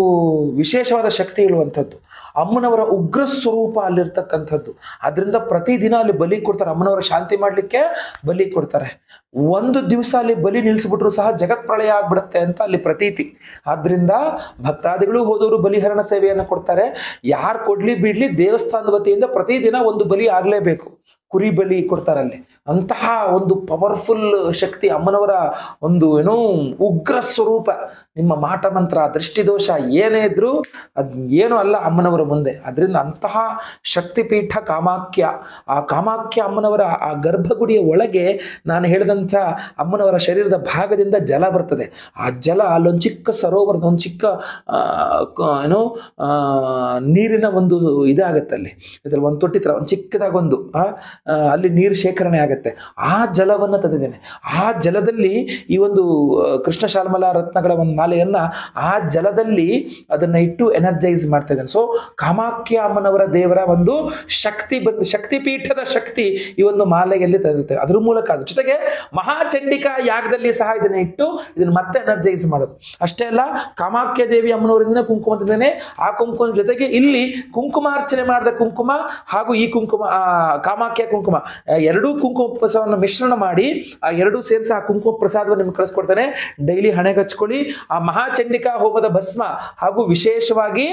ವಿಶೇಷವಾದ ಶಕ್ತಿ ಇರುವಂಥದ್ದು ಅಮ್ಮನವರ ಉಗ್ರ ಸ್ವರೂಪ ಅಲ್ಲಿರ್ತಕ್ಕಂಥದ್ದು ಅದರಿಂದ ಪ್ರತಿದಿನ ಅಲ್ಲಿ ಬಲಿ ಕೊಡ್ತಾರೆ ಅಮ್ಮನವರ ಶಾಂತಿ ಮಾಡಲಿಕ್ಕೆ ಬಲಿ ಕೊಡ್ತಾರೆ ಒಂದು ದಿವಸ ಅಲ್ಲಿ ಬಲಿ ನಿಲ್ಲಿಸ್ಬಿಟ್ರು ಸಹ ಜಗತ್ ಪ್ರಳಯ ಆಗ್ಬಿಡುತ್ತೆ ಅಂತ ಅಲ್ಲಿ ಪ್ರತೀತಿ ಆದ್ರಿಂದ ಭಕ್ತಾದಿಗಳು ಹೋದವರು ಬಲಿಹರಣ ಸೇವೆಯನ್ನು ಕೊಡ್ತಾರೆ ಯಾರು ಕೊಡ್ಲಿ ಬಿಡ್ಲಿ ದೇವಸ್ಥಾನದ ವತಿಯಿಂದ ಪ್ರತಿದಿನ ಒಂದು ಬಲಿ ಆಗ್ಲೇಬೇಕು ಕುರಿ ಬಲಿ ಕೊಡ್ತಾರಲ್ಲಿ ಅಂತಹ ಒಂದು ಪವರ್ಫುಲ್ ಶಕ್ತಿ ಅಮ್ಮನವರ ಒಂದು ಏನೋ ಉಗ್ರ ಸ್ವರೂಪ ನಿಮ್ಮ ಮಾಟ ಮಂತ್ರ ದೃಷ್ಟಿದೋಷ ಏನೇ ಇದ್ರೂ ಅದ್ ಏನೂ ಅಲ್ಲ ಅಮ್ಮನವರ ಮುಂದೆ ಅದರಿಂದ ಅಂತಹ ಶಕ್ತಿಪೀಠ ಕಾಮಾಖ್ಯ ಆ ಕಾಮಾಖ್ಯ ಅಮ್ಮನವರ ಆ ಗರ್ಭಗುಡಿಯ ಒಳಗೆ ನಾನು ಹೇಳಿದಂಥ ಅಮ್ಮನವರ ಶರೀರದ ಭಾಗದಿಂದ ಜಲ ಬರ್ತದೆ ಆ ಜಲ ಅಲ್ಲೊಂದು ಚಿಕ್ಕ ಸರೋವರದ ಒಂದು ಚಿಕ್ಕ ಆ, ಕ- ಏನೋ ಆ, ನೀರಿನ ಒಂದು ಇದಾಗತ್ತೆ ಅಲ್ಲಿ ಇದ್ರಲ್ಲಿ ಒಂದು ತೊಟ್ಟಿ ಥರ ಒಂದು ಚಿಕ್ಕದಾಗೊಂದು ಆ, ಆ, ಅಲ್ಲಿ ನೀರು ಶೇಖರಣೆ ಆಗುತ್ತೆ ಆ ಜಲವನ್ನು ತಂದಿದ್ದೇನೆ ಆ ಜಲದಲ್ಲಿ ಈ ಒಂದು ಆ, ಕೃಷ್ಣ ಶಾಲ್ಮಲಾ ರತ್ನಗಳ ಒಂದು ಮಾಲೆಯನ್ನ ಆ ಜಲದಲ್ಲಿ ಅದನ್ನ ಇಟ್ಟು ಎನರ್ಜೈಸ್ ಮಾಡ್ತಾ ಇದ್ದಾನೆ ಸೊ ಕಾಮಾಖ್ಯ ಅಮ್ಮನವರ ದೇವರ ಒಂದು ಶಕ್ತಿ ಬಂದು ಶಕ್ತಿಪೀಠದ ಶಕ್ತಿ ಈ ಒಂದು ಮಾಲೆಯಲ್ಲಿ ತಂದಿರುತ್ತೆ ಅದ್ರ ಮೂಲಕ ಅದ್ರ ಜೊತೆಗೆ ಮಹಾಚಂಡಿಕಾ ಯಾಗದಲ್ಲಿ ಸಹ ಇದನ್ನ ಇಟ್ಟು ಇದನ್ನ ಮತ್ತೆ ಎನರ್ಜೈಸ್ ಮಾಡೋದು ಅಷ್ಟೇ ಅಲ್ಲ ಕಾಮಾಖ್ಯ ದೇವಿ ಅಮ್ಮನವರಿಂದ ಕುಂಕುಮ ತಂದೇನೆ ಆ ಕುಂಕುಮ ಜೊತೆಗೆ ಇಲ್ಲಿ ಕುಂಕುಮಾರ್ಚನೆ ಮಾಡಿದ ಕುಂಕುಮ ಹಾಗೂ ಈ ಕುಂಕುಮ ಆ, ಕಾಮಾಖ್ಯ ಕುಂಕುಮ ಆ, ಎರಡೂ ಕುಂಕುಮ ಪ್ರಸಾದವನ್ನು ಮಿಶ್ರಣ ಮಾಡಿ ಆ ಎರಡೂ ಸೇರಿಸಿ ಆ ಕುಂಕುಮ ಪ್ರಸಾದವನ್ನು ನಿಮ್ಗೆ ಕಳಿಸ್ಕೊಡ್ತಾನೆ ಡೈಲಿ ಹಣೆಗೆ ಹಚ್ಕೊಳ್ಳಿ ಆ ಮಹಾಚಂಡಿಕಾ ಹೋಮದ ಭಸ್ಮ ಹಾಗೂ ವಿಶೇಷವಾಗಿ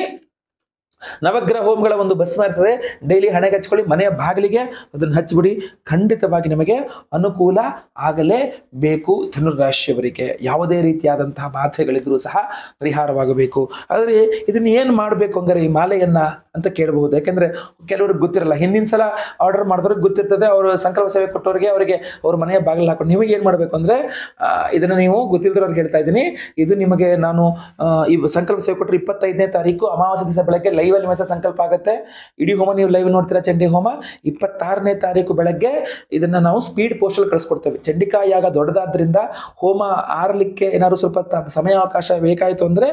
ನವಗ್ರಹ ಹೋಮಗಳ ಒಂದು ಭಸ್ಮ ಇರ್ತದೆ ಡೈಲಿ ಹಣೆಗೆ ಹಚ್ಕೊಳ್ಳಿ ಮನೆಯ ಬಾಗಿಲಿಗೆ ಅದನ್ನು ಹಚ್ಚಿಬಿಡಿ ಖಂಡಿತವಾಗಿ ನಿಮಗೆ ಅನುಕೂಲ ಆಗಲೇಬೇಕು ಧನುರಾಶಿಯವರಿಗೆ ಯಾವುದೇ ರೀತಿಯಾದಂತಹ ಬಾಧೆಗಳಿದ್ರೂ ಸಹ ಪರಿಹಾರವಾಗಬೇಕು ಆದರೆ ಇದನ್ನ ಏನು ಮಾಡಬೇಕು ಹಂಗಾರೆ ಈ ಮಾಲೆಯನ್ನ ಅಂತ ಕೇಳಬಹುದು ಯಾಕೆಂದ್ರೆ ಕೆಲವ್ರಿಗೆ ಗೊತ್ತಿರಲ್ಲ ಹಿಂದಿನ ಸಲ ಆರ್ಡರ್ ಮಾಡಿದವ್ರಿಗೆ ಗೊತ್ತಿರ್ತದೆ ಅವರು ಸಂಕಲ್ಪ ಸೇವೆ ಕೊಟ್ಟವರಿಗೆ ಅವರಿಗೆ ಅವ್ರ ಮನೆಯ ಬಾಗಿಲು ಹಾಕೊಂಡು ನಿಮಗೆ ಏನು ಮಾಡಬೇಕು ಅಂದ್ರೆ ಆ, ಇದನ್ನ ನೀವು ಗೊತ್ತಿಲ್ಲದವ್ರಿಗೆ ಹೇಳ್ತಾ ಇದ್ದೀನಿ ಇದು ನಿಮಗೆ ನಾನು ಆ, ಈ ಸಂಕಲ್ಪ ಸೇವೆ ಕೊಟ್ಟರೆ ಇಪ್ಪತ್ತೈದನೇ ತಾರೀಕು ಅಮಾವಾಸ್ಯ ದಿವಸ ಬೆಳಗ್ಗೆ ಲೈವ್ ಅಲ್ಲಿ ಮೆಸ ಸಂಕಲ್ಪ ಆಗುತ್ತೆ ಇಡೀ ಹೋಮ ನೀವು ಲೈವ್ ನೋಡ್ತೀರಾ ಚಂಡಿ ಹೋಮ ಇಪ್ಪತ್ತಾರನೇ ತಾರೀಕು ಬೆಳಗ್ಗೆ ಇದನ್ನ ನಾವು ಸ್ಪೀಡ್ ಪೋಸ್ಟಲ್ಲಿ ಕಳಿಸ್ಕೊಡ್ತೇವೆ ಚಂಡಿಕಾ ಯಾಗ ದೊಡ್ಡದಾದ್ರಿಂದ ಹೋಮ ಆರಲಿಕ್ಕೆ ಏನಾದ್ರು ಸ್ವಲ್ಪ ತ- ಸಮಯಾವಕಾಶ ಬೇಕಾಯಿತು ಅಂದ್ರೆ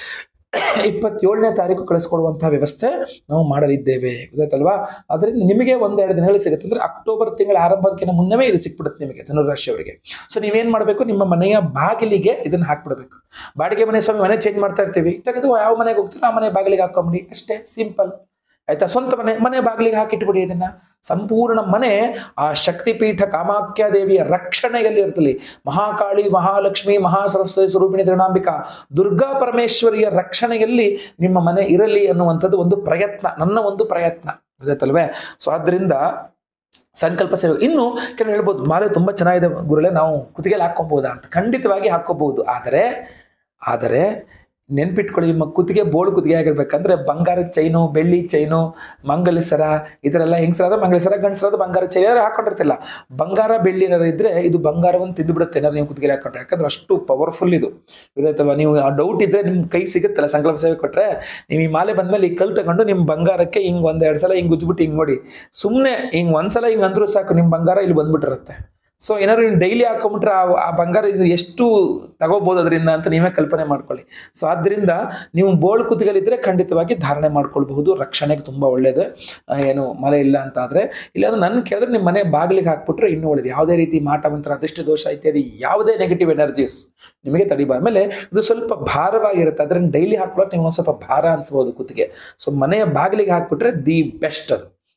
ಇಪ್ಪತ್ತೇಳನೇ ತಾರೀಕು ಕಳಿಸ್ಕೊಡುವಂತಹ ವ್ಯವಸ್ಥೆ ನಾವು ಮಾಡಲಿದ್ದೇವೆ ಗೊತ್ತಾಯ್ತಲ್ವಾ ಅದರಿಂದ ನಿಮಗೆ ಒಂದೆರಡು ದಿನಗಳು ಸಿಗುತ್ತೆ ಅಂದ್ರೆ ಅಕ್ಟೋಬರ್ ತಿಂಗಳ ಆರಂಭಕ್ಕಿಂತ ಮುನ್ನವೇ ಇದು ಸಿಕ್ಬಿಡುತ್ತೆ ನಿಮಗೆ ಧನುರಾಶಿಯವರಿಗೆ ಸೊ ನೀವೇನ್ ಮಾಡಬೇಕು ನಿಮ್ಮ ಮನೆಯ ಬಾಗಿಲಿಗೆ ಇದನ್ನ ಹಾಕ್ಬಿಡ್ಬೇಕು ಬಾಡಿಗೆ ಮನೆ ಸ್ವಾಮಿ ಮನೆ ಚೇಂಜ್ ಮಾಡ್ತಾ ಇರ್ತೀವಿ ತೆಗೆದು ಯಾವ ಮನೆಗೆ ಹೋಗ್ತೀರೋ ಆ ಮನೆ ಬಾಗಿಲಿಗೆ ಹಾಕೊಂಬಿಡಿ ಅಷ್ಟೇ ಸಿಂಪಲ್ ಆಯ್ತಾ ಸ್ವಂತ ಮನೆ ಮನೆ ಬಾಗಿಲಿಗೆ ಹಾಕಿಟ್ಬಿಡಿ ಇದನ್ನ ಸಂಪೂರ್ಣ ಮನೆ ಆ ಶಕ್ತಿಪೀಠ ಕಾಮಾಖ್ಯ ದೇವಿಯ ರಕ್ಷಣೆಯಲ್ಲಿ ಇರ್ತಲಿ ಮಹಾಕಾಳಿ ಮಹಾಲಕ್ಷ್ಮಿ ಮಹಾಸರಸ್ವತಿ ಸ್ವರೂಪಿಣಿ ತ್ರಿಣಾಂಬಿಕಾ ದುರ್ಗಾ ಪರಮೇಶ್ವರಿಯ ರಕ್ಷಣೆಯಲ್ಲಿ ನಿಮ್ಮ ಮನೆ ಇರಲಿ ಅನ್ನುವಂಥದ್ದು ಒಂದು ಪ್ರಯತ್ನ ನನ್ನ ಒಂದು ಪ್ರಯತ್ನ ಗೊತ್ತಾಯ್ತಲ್ವೇ ಸೊ ಆದ್ರಿಂದ ಸಂಕಲ್ಪ ಸೇವೆ ಇನ್ನು ಕೆಲವು ಹೇಳ್ಬೋದು ಮಾಲೆ ತುಂಬಾ ಚೆನ್ನಾಗಿದೆ ಗುರುಳೆ ನಾವು ಕುತ್ತಿಗೆಯಲ್ಲಿ ಹಾಕೋಬಹುದಾ ಅಂತ ಖಂಡಿತವಾಗಿ ಹಾಕೋಬಹುದು ಆದರೆ ಆದರೆ ನೆನ್ಪಿಟ್ಕೊಳ್ಳಿ ನಿಮ್ಮ ಕುತ್ತಿಗೆ ಬೋಳು ಕುತ್ತಿಗೆ ಆಗಿರ್ಬೇಕಂದ್ರೆ ಬಂಗಾರದ ಚೈನು ಬೆಳ್ಳಿ ಚೈನು ಮಂಗಲ ಸರ ಈ ಥರ ಎಲ್ಲ ಹೆಂಗಸರಾದ ಮಂಗಲ ಸರ ಗಂಡಸರಾದ ಬಂಗಾರ ಚೈನ್ ಯಾರು ಹಾಕೊಂಡಿರ್ತಿಲ್ಲ ಬಂಗಾರ ಬೆಳ್ಳಿ ಏನಾದ್ರು ಇದ್ರೆ ಇದು ಬಂಗಾರವನ್ನು ತಿಂದು ಬಿಡುತ್ತೆ ಏನಾದ್ರು ನೀವು ಕುತ್ತಿಗೆ ಹಾಕೊಂಡ್ರೆ ಯಾಕಂದ್ರೆ ಅಷ್ಟು ಪವರ್ಫುಲ್ ಇದು ಗೊತ್ತಾಯ್ತಲ್ವಾ ನೀವು ಆ ಡೌಟ್ ಇದ್ರೆ ನಿಮ್ ಕೈ ಸಿಗುತ್ತಲ್ಲ ಸಂಕಲ್ಪ ಸೇವೆ ಕೊಟ್ರೆ ನೀವು ಈ ಮಾಲೆ ಬಂದ್ಮೇಲೆ ಈ ಕಲ್ ತಗೊಂಡು ನಿಮ್ಮ ಬಂಗಾರಕ್ಕೆ ಹಿಂಗ್ ಒಂದೆರಡು ಸಲ ಹಿಂಗ್ ಉಜ್ಬಿಟ್ಟು ಹಿಂಗ್ ನೋಡಿ ಸುಮ್ಮನೆ ಹಿಂಗ್ ಒಂದ್ಸಲ ಹಿಂಗ್ ಅಂದ್ರೂ ಸಾಕು ನಿಮ್ಮ ಬಂಗಾರ ಇಲ್ಲಿ ಬಂದ್ಬಿಟ್ಟಿರುತ್ತೆ ಸೊ ಏನಾದ್ರು ನೀವು ಡೈಲಿ ಹಾಕೊಂಡ್ಬಿಟ್ರೆ ಆ ಆ ಬಂಗಾರ ಇದು ಎಷ್ಟು ತಗೋಬಹುದು ಅದರಿಂದ ಅಂತ ನೀವೇ ಕಲ್ಪನೆ ಮಾಡ್ಕೊಳ್ಳಿ ಸೊ ಆದ್ದರಿಂದ ನೀವು ಬೋಳ್ ಕುತ್ತಿಗೆಲಿದ್ರೆ ಖಂಡಿತವಾಗಿ ಧಾರಣೆ ಮಾಡ್ಕೊಳ್ಬಹುದು ರಕ್ಷಣೆಗೆ ತುಂಬಾ ಒಳ್ಳೇದು ಆ, ಏನು ಮಳೆ ಇಲ್ಲ ಅಂತ ಆದ್ರೆ ಇಲ್ಲಾಂದ್ರೆ ನನ್ನ ಕೇಳಿದ್ರೆ ನಿಮ್ಮ ಮನೆ ಬಾಗಿಲಿಗೆ ಹಾಕ್ಬಿಟ್ರೆ ಇನ್ನೂ ಒಳ್ಳೇದು ಯಾವುದೇ ರೀತಿ ಮಾಟ ಮಂತ್ರ ಅದೃಷ್ಟ ದೋಷ ಇತ್ಯಾದಿ ಯಾವುದೇ ನೆಗೆಟಿವ್ ಎನರ್ಜೀಸ್ ನಿಮಗೆ ತಡಿಬಾರ ಆಮೇಲೆ ಇದು ಸ್ವಲ್ಪ ಭಾರವಾಗಿರುತ್ತೆ ಅದನ್ನ ಡೈಲಿ ಹಾಕೊಳ್ಳೋಕೆ ನಿಮ್ಗೆ ಒಂದು ಸ್ವಲ್ಪ ಭಾರ ಅನ್ಸ್ಬೋದು ಕುತ್ತಿಗೆ ಸೊ ಮನೆಯ ಬಾಗಿಲಿಗೆ ಹಾಕ್ಬಿಟ್ರೆ ದಿ ಬೆಸ್ಟ್ ಅದು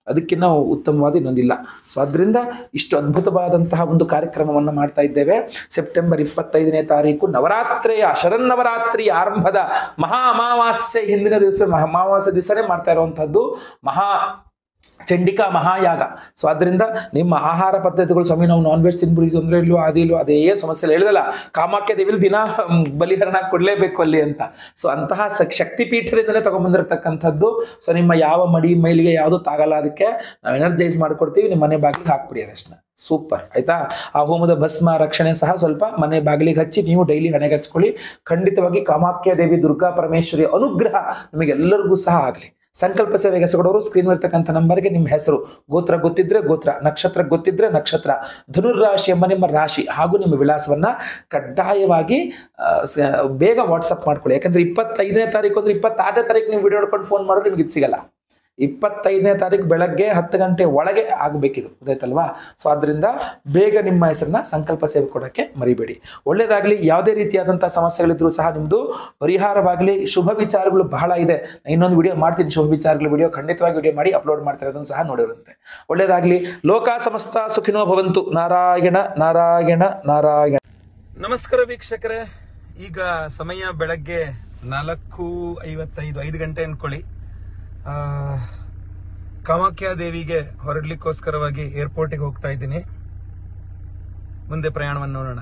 ಅದಕ್ಕಿಂತ ಉತ್ತಮವಾದ ಇನ್ನೊಂದಿಲ್ಲ ಸೊ ಅದರಿಂದ ಇಷ್ಟು ಅದ್ಭುತವಾದಂತಹ ಒಂದು ಕಾರ್ಯಕ್ರಮವನ್ನು ಮಾಡ್ತಾ ಇದ್ದೇವೆ ಸೆಪ್ಟೆಂಬರ್ ಇಪ್ಪತ್ತೈದನೇ ತಾರೀಕು ನವರಾತ್ರಿಯ ಶರನ್ನವರಾತ್ರಿ ಆರಂಭದ ಮಹಾ ಅಮಾವಾಸ್ಯೆ ಹಿಂದಿನ ದಿವಸ ಮಹಾ ಅಮಾವಾಸ್ಯೆ ದಿವಸನೇ ಮಾಡ್ತಾ ಇರುವಂತಹದ್ದು ಮಹಾ ಚಂಡಿಕಾ ಮಹಾಯಾಗ ಸೊ ಅದರಿಂದ ನಿಮ್ಮ ಆಹಾರ ಪದ್ಧತಿಗಳು ಸ್ವಾಮಿ ನಾವು ನಾನ್ ವೆಜ್ ತಿನ್ಬಿಡಿ ತೊಂದರೆ ಇಲ್ವೋ ಅದಿಲ್ವೋ ಅದೇ ಏನು ಸಮಸ್ಯೆ ಇಲ್ಲ ಹೇಳಿದಲ್ಲ ಕಾಮಾಖ್ಯ ದೇವಿಲಿ ದಿನ ಹ್ಮ್, ಬಲಿಹರಣ ಕೊಡಲೇಬೇಕು ಅಲ್ಲಿ ಅಂತ ಸೊ ಅಂತಹ ಸ- ಶಕ್ತಿ ಪೀಠದಿಂದಲೇ ತಗೊಂಡ್ಬಂದಿರತಕ್ಕಂಥದ್ದು ಸೊ ನಿಮ್ಮ ಯಾವ ಮಡಿ ಮೈಲಿಗೆ ಯಾವುದು ತಾಗಲ್ಲ ಅದಕ್ಕೆ ನಾವು ಎನರ್ಜೈಸ್ ಮಾಡ್ಕೊಡ್ತೀವಿ ನಿಮ್ಮ ಮನೆ ಬಾಗಿಲಿಗೆ ಹಾಕ್ಬಿಡಿ ಅದಷ್ಟನ್ನ ಸೂಪರ್ ಆಯ್ತಾ ಆ ಹೋಮದ ಭಸ್ಮ ರಕ್ಷಣೆ ಸಹ ಸ್ವಲ್ಪ ಮನೆ ಬಾಗಿಲಿಗೆ ಹಚ್ಚಿ ನೀವು ಡೈಲಿ ಹಣೆಗೆ ಹಚ್ಕೊಳ್ಳಿ ಖಂಡಿತವಾಗಿ ಕಾಮಾಖ್ಯ ದೇವಿ ದುರ್ಗಾ ಪರಮೇಶ್ವರಿ ಅನುಗ್ರಹ ನಿಮಗೆಲ್ಲರಿಗೂ ಸಹ ಆಗಲಿ ಸಂಕಲ್ಪ ಸೇವೆಗೆ ಹೆಸರುಗಳವರು ಸ್ಕ್ರೀನ್ ಇರ್ತಕ್ಕಂಥ ನಂಬರ್ಗೆ ನಿಮ್ಮ ಹೆಸರು ಗೋತ್ರ ಗೊತ್ತಿದ್ರೆ ಗೋತ್ರ ನಕ್ಷತ್ರ ಗೊತ್ತಿದ್ರೆ ನಕ್ಷತ್ರ ಧನುರ್ರಾಶಿ ಎಂಬ ನಿಮ್ಮ ರಾಶಿ ಹಾಗೂ ನಿಮ್ಮ ವಿಳಾಸವನ್ನ ಕಡ್ಡಾಯವಾಗಿ ಆ, ಸ- ಬೇಗ ವಾಟ್ಸಪ್ ಮಾಡ್ಕೊಳ್ಳಿ ಯಾಕಂದ್ರೆ ಇಪ್ಪತ್ತೈದನೇ ತಾರೀಕು ಅಂದ್ರೆ ಇಪ್ಪತ್ತಾರನೇ ತಾರೀಕು ನೀವು ವಿಡಿಯೋ ನೋಡ್ಕೊಂಡು ಫೋನ್ ಮಾಡಿದ್ರೆ ನಿಮ್ಗೆ ಇದು ಸಿಗಲ್ಲ ಇಪ್ಪತ್ತೈದನೇ ತಾರೀಕು ಬೆಳಗ್ಗೆ ಹತ್ತು ಗಂಟೆ ಒಳಗೆ ಆಗಬೇಕಿದು ಗೊತ್ತಾಯ್ತಲ್ವಾ ಸೊ ಅದರಿಂದ ಬೇಗ ನಿಮ್ಮ ಹೆಸರನ್ನ ಸಂಕಲ್ಪ ಸೇವೆ ಕೊಡೋಕ್ಕೆ ಮರಿಬೇಡಿ ಒಳ್ಳೇದಾಗಲಿ ಯಾವುದೇ ರೀತಿಯಾದಂಥ ಸಮಸ್ಯೆಗಳಿದ್ರೂ ಸಹ ನಿಮ್ಮದು ಪರಿಹಾರವಾಗಲಿ ಶುಭ ವಿಚಾರಗಳು ಬಹಳ ಇದೆ ಇನ್ನೊಂದು ವಿಡಿಯೋ ಮಾಡ್ತೀನಿ ಶುಭ ವಿಚಾರಗಳ ವಿಡಿಯೋ ಖಂಡಿತವಾಗಿ ವಿಡಿಯೋ ಮಾಡಿ ಅಪ್ಲೋಡ್ ಮಾಡ್ತಾರೆ ಅದನ್ನು ಸಹ ನೋಡಿರುತ್ತೆ ಒಳ್ಳೇದಾಗಲಿ ಲೋಕ ಸಮಸ್ತ ಸುಖಿನೋ ಭವಂತು ನಾರಾಯಣ ನಾರಾಯಣ ನಾರಾಯಣ ನಮಸ್ಕಾರ ವೀಕ್ಷಕರೇ ಈಗ ಸಮಯ ಬೆಳಗ್ಗೆ ನಾಲ್ಕು ಐವತ್ತೈದು ಐದು ಗಂಟೆ ಅನ್ಕೊಳ್ಳಿ ಆ, ಕಾಮಾಖ್ಯ ದೇವಿಗೆ ಹೊರಡ್ಲಿಕ್ಕೋಸ್ಕರವಾಗಿ ಏರ್ಪೋರ್ಟಿಗೆ ಹೋಗ್ತಾ ಇದ್ದೀನಿ ಮುಂದೆ ಪ್ರಯಾಣವನ್ನು ನೋಡೋಣ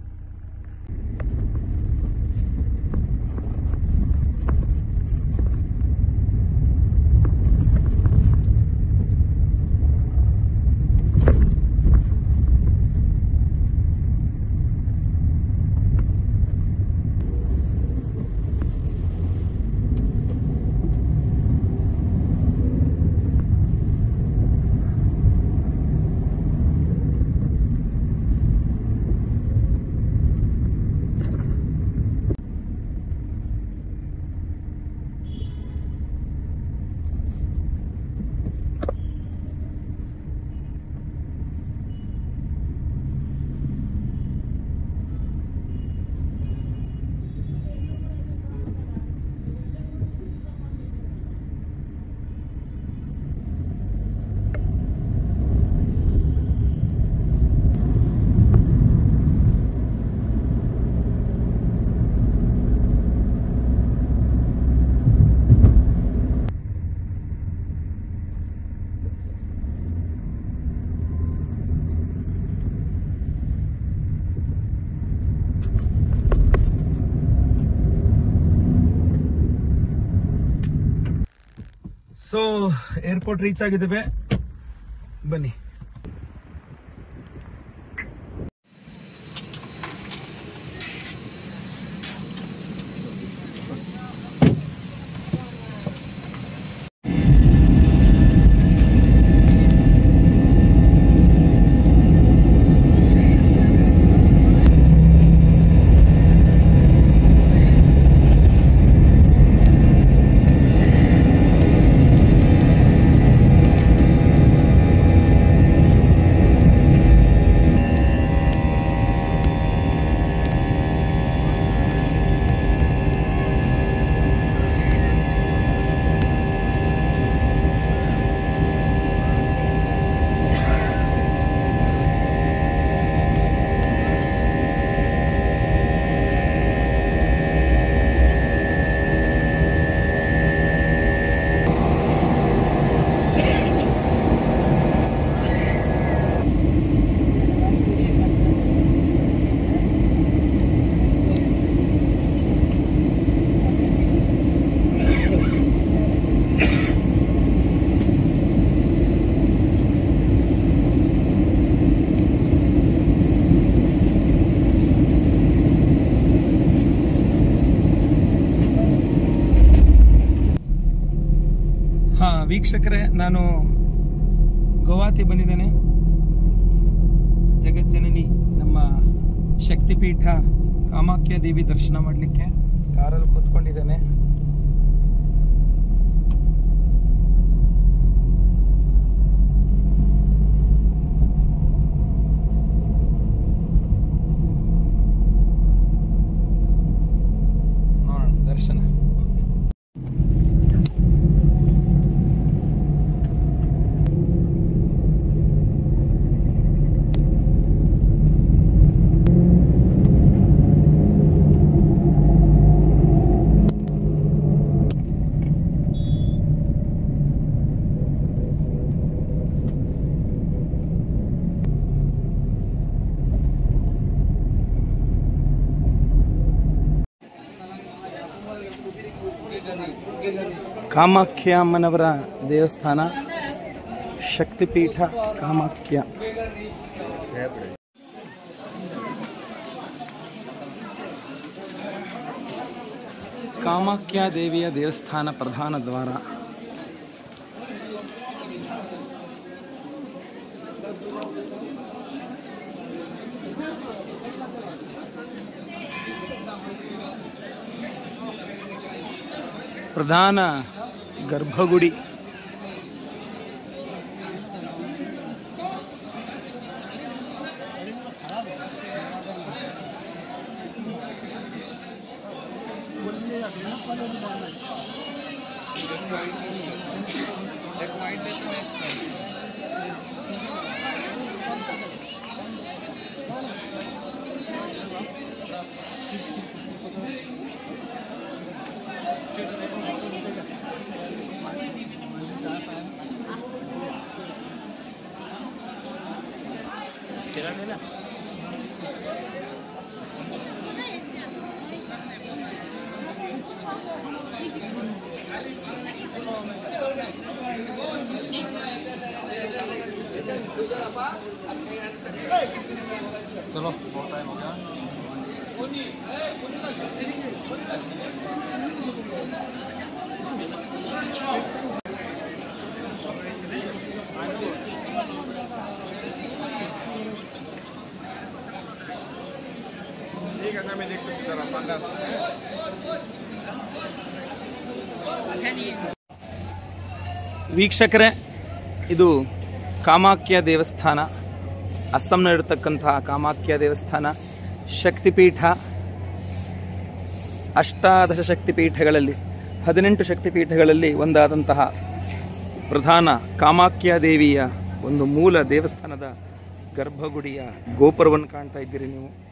ಸೊ ಏರ್ಪೋರ್ಟ್ ರೀಚ್ ಆಗಿದ್ದೇವೆ ಬನ್ನಿ ಹಾ ವೀಕ್ಷಕರೇ ನಾನು ಗೋವಾತಿ ಬಂದಿದ್ದೇನೆ ಜಗಜ್ಜನನಿ ನಮ್ಮ ಶಕ್ತಿಪೀಠ ಕಾಮಾಖ್ಯ ದೇವಿ ದರ್ಶನ ಮಾಡಲಿಕ್ಕೆ ಕಾರಲ್ಲಿ ಕೂತ್ಕೊಂಡಿದ್ದೇನೆ ನೋಡೋಣ ದರ್ಶನ ಕಾಮಾಖ್ಯ ಅಮ್ಮನವರ ದೇವಸ್ಥಾನ ಶಕ್ತಿಪೀಠ ಕಾಮಾಖ್ಯ ಕಾಮಾಖ್ಯ ದೇವಿಯ ದೇವಸ್ಥಾನ ಪ್ರಧಾನ ದ್ವಾರ ಪ್ರಧಾನ ಗರ್ಭಗುಡಿ ವೀಕ್ಷಕರೇ ಇದು ಕಾಮಾಖ್ಯ ದೇವಸ್ಥಾನ ಅಸ್ಸಾಂನಲ್ಲಿರತಕ್ಕಂತಹ ಕಾಮಾಖ್ಯ ದೇವಸ್ಥಾನ ಶಕ್ತಿಪೀಠ ಅಷ್ಟಾದಶ ಶಕ್ತಿಪೀಠಗಳಲ್ಲಿ ಹದಿನೆಂಟು ಶಕ್ತಿಪೀಠಗಳಲ್ಲಿ ಒಂದಾದಂತಹ ಪ್ರಧಾನ ಕಾಮಾಖ್ಯ ದೇವಿಯ ಒಂದು ಮೂಲ ದೇವಸ್ಥಾನದ ಗರ್ಭಗುಡಿಯ ಗೋಪುರವನ್ನು ಕಾಣ್ತಾ ಇದ್ದೀರಿ ನೀವು